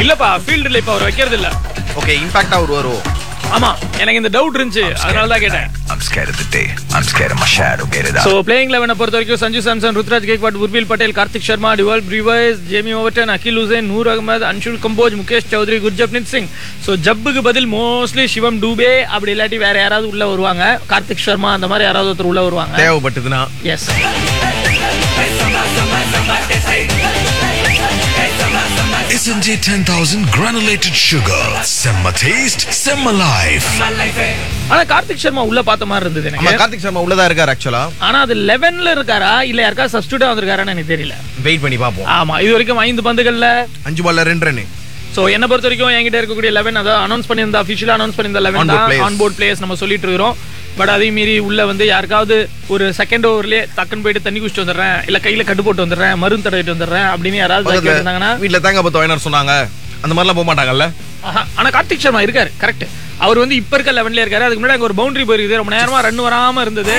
இல்லப்பா ஃபீல்டுல இப்ப அவர் வைக்கிறது இல்ல ஓகே இம்பாக்ட் அவர் வரும் ஆமா எனக்கு இந்த டவுட் இருந்துச்சு அதனால தான் கேட்டேன் I'm scared of the day. I'm scared of my shadow. Get it out. So playing லெவனை பொறுத்த வரைக்கும் சஞ்சு சாம்சன் ருத்ராஜ் கேக்வாட் உர்பில் Patel Kartik Sharma Dewald Brevis Jamie Overton Akeal Hosein Noor Ahmad Anshul Kamboj Mukesh Choudhary Gurjapneet Singh so ஜப்புக்கு பதில் மோஸ்ட்லி சிவம் டூபே அப்படி இல்லாட்டி வேற யாராவது உள்ள வருவாங்க கார்த்திக் சர்மா அந்த மாதிரி யாராவது ஒருத்தர் உள்ள வருவாங்க தேவைப்பட்டதுன்னா S SMJ 10,000 granulated sugar. Semma taste, semma life. ஆனா கார்த்திக் சர்மா உள்ள பார்த்த மாதிரி இருந்தது ஆமா எனக்கு கார்த்திக் சர்மா உள்ளதா இருக்காரு ஆக்சுவலா ஆனா அது லெவன்ல இருக்காரா இல்ல யாருக்கா சப்ஸ்டியூட்டா வந்திருக்காரான்னு எனக்கு தெரியல வெயிட் பண்ணி பார்ப்போம் ஆமா இது வரைக்கும் ஐந்து பந்துகள்ல அஞ்சு பால்ல ரெண்டு ரன் சோ என்ன பொறுத்த வரைக்கும் என்கிட்ட இருக்கக்கூடிய லெவன் அதான் அனௌன்ஸ் பண்ணியிருந்த அஃபிஷியலா அனௌன்ஸ் பண்ணியிருந்த லெவன் On-board தான் players. ஆன் போர்ட் பிளேயர்ஸ் நம்ம சொல்லிட்டு இருக்கிறோம் பட் அதே மீறி உள்ள வந்து யாருக்காவது ஒரு செகண்ட் ஓவர்லயே டக்குன்னு போயிட்டு தண்ணி குடிச்சிட்டு வந்துடுறேன் இல்ல கையில கட்டு போட்டு வந்துடுறேன் மருந்து தடவிட்டு வந்துடுறேன் அப்படின்னு யாராவது கேட்டிருந்தாங்கன்னா வீட்டுல தேங்காய் பத்து வாங்கினார் சொன்னாங்க அந்த மாதிரிலாம் போக மாட்டாங்கல்ல ஆஹா, ஆனா கார்த்திக் சர்மா இருக்காரு கரெக்ட் அவர் வந்து இப்ப இருக்க லெவன்ல இருக்காரு அதுக்கு முன்னாடி அங்க ஒரு பவுண்டரி போயிருக்குது ரொம்ப நேரமா ரன் வராம இருந்தது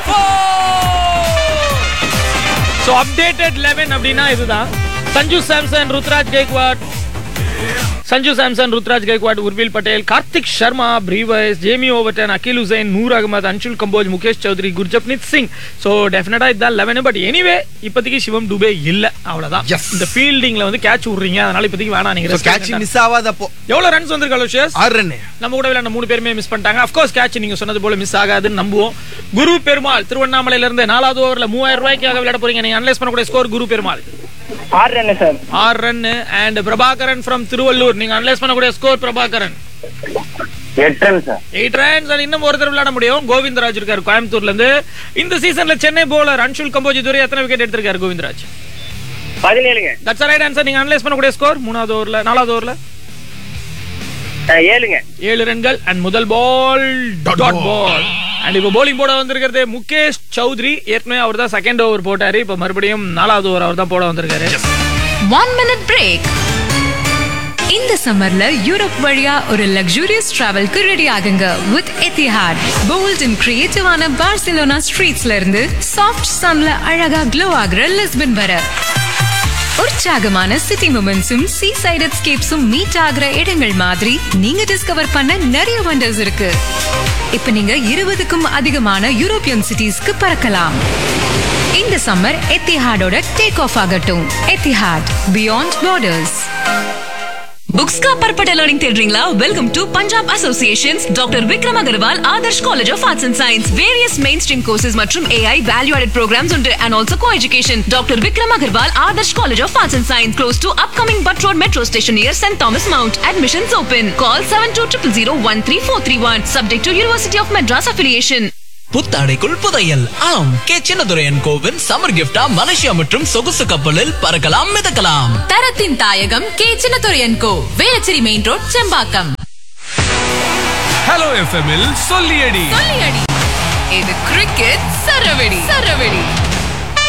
சோ அப்டேட்டட் லெவன் அப்படின்னா இதுதான் Sanju Samson Ruturaj Gaikwad Sanju Samson Ruturaj Gaikwad Urvil Patel Kartik Sharma Brevis Jamie Overton Akeal Hosein Noor Ahmad Anshul Kamboj Mukesh Choudhary Gurjapneet Singh so டெஃபினட்டா இதுதான் லெவன் பட் எனிவே இப்போதைக்கு சிவம் டுபே இல்ல அவ்வளவுதான் Yes. இந்த ஃபீல்டிங்ல வந்து கேட்ச் விடுறீங்க அதனால இப்போதைக்கு வேணாம் நீங்க rest கேட்ச் எடுங்க. மிஸ் ஆகாத அப்போ எவ்வளவு ரன்ஸ் வந்திருக்கு அலோஷியஸ் ஆறு ரன் நம்ம கூட விளையாண்ட மூணு பேருமே மிஸ் பண்ணிட்டாங்க அஃப்கோர்ஸ் கேட்ச் நீங்க சொன்னது போல மிஸ் ஆகாதுன்னு நம்புவோம் குரு பெருமாள் திருவண்ணாமலையில இருந்து நாலாவது ஓவர்ல மூவாயிரம் ரூபாய்க்காக விளையாட போறீங்க நீங்க அனலைஸ் பண்ணக்கூடிய ஸ்கோர் குரு பெருமாள் ஆறு ரன் சார் ஆறு run and Prabhakaran from Thiruvallur நீங்க அனலைஸ் பண்ணக்கூடிய ஸ்கோர் பிரபாகரன் எட்டு run sir eight runs and இன்னும் ஒருத்தர் விளையாட முடியும் கோவிந்தராஜ் இருக்காரு கோயம்புத்தூர்ல இருந்து இந்த சீசன்ல சென்னை போலர் அன்ஷுல் கம்போஜ் இதுவரை எத்தனை விக்கெட் எடுத்திருக்காரு கோவிந்தராஜ் பதினேழுங்க தட்ஸ் ரைட் ஆன்சர் நீங்க அனலைஸ் பண்ணக்கூடிய ஸ்கோர் மூணாவது ஓவர்ல நாலாவது ஓவர்ல அஹ், ஏழுங்க ஏழு ரன்கள் அண்ட் முதல் பால் டாட் பால் அண்ட் இப்போ bowling போட வந்திருக்கிறது முகேஷ் சௌத்ரி ஏற்கனவே அவர் தான் செகண்ட் ஓவர் போட்டாரு இப்போ மறுபடியும் நாலாவது ஓவர் அவர் தான் போட வந்திருக்காரு ஒன் மினிட் பிரேக் இந்த சம்மர்ல யூரோப் வழியா ஒரு லக்ஸூரியஸ் டிராவல்க்கு ரெடி ஆகுங்க வித் எத்திஹாட் போல்ட் அண்ட் கிரியேட்டிவான பார்சிலோனா ஸ்ட்ரீட்ஸ்ல இருந்து சாஃப்ட் சன்ல அழகா க்ளோ ஆகுற லிஸ்பன் வர உற்சாகமான சிட்டி மூமெண்ட்ஸும் சீ சைட் எஸ்கேப்ஸும் மீட் ஆகுற இடங்கள் மாதிரி நீங்க டிஸ்கவர் பண்ண நிறைய வண்டர்ஸ் இருக்கு இப்ப நீங்க இருபதுக்கும் அதிகமான யூரோப்பியன் சிட்டிஸ்க்கு பறக்கலாம் இந்த சம்மர் எத்திஹாடோட டேக் ஆஃப் ஆகட்டும் எத்திஹாட் பியாண்ட் பார்டர்ஸ் बुक्स का परपटा लर्निंग தேடுறீங்களா welcome to Punjab associations doctor Vikram Agarwal Adarsh college of arts and science various mainstream courses மற்றும் ஏஐ வேல்யூ ஆடட் ப்ரோக்ராம்ஸ் உண்டு and also coeducation doctor Vikram Agarwal Adarsh college of arts and science close to upcoming Butt road metro station near saint Thomas Mount admissions open call seven two triple zero one three four three one subject to university of Madras affiliation புத்தாடைக்குள் புதையல் ஆம் K Chinnathuraiyan கோவின் summer கிஃப்டா Malaysia மற்றும் சொகுசு கப்பலில் பறக்கலாம் மிதக்கலாம் தரத்தின் தாயகம் K Chinnathuraiyan co Velachery main road Sembakkam hello எஃப்எம்மில் சொல்லியடி சொல்லியடி இது கிரிக்கெட் சரவெடி சரவெடி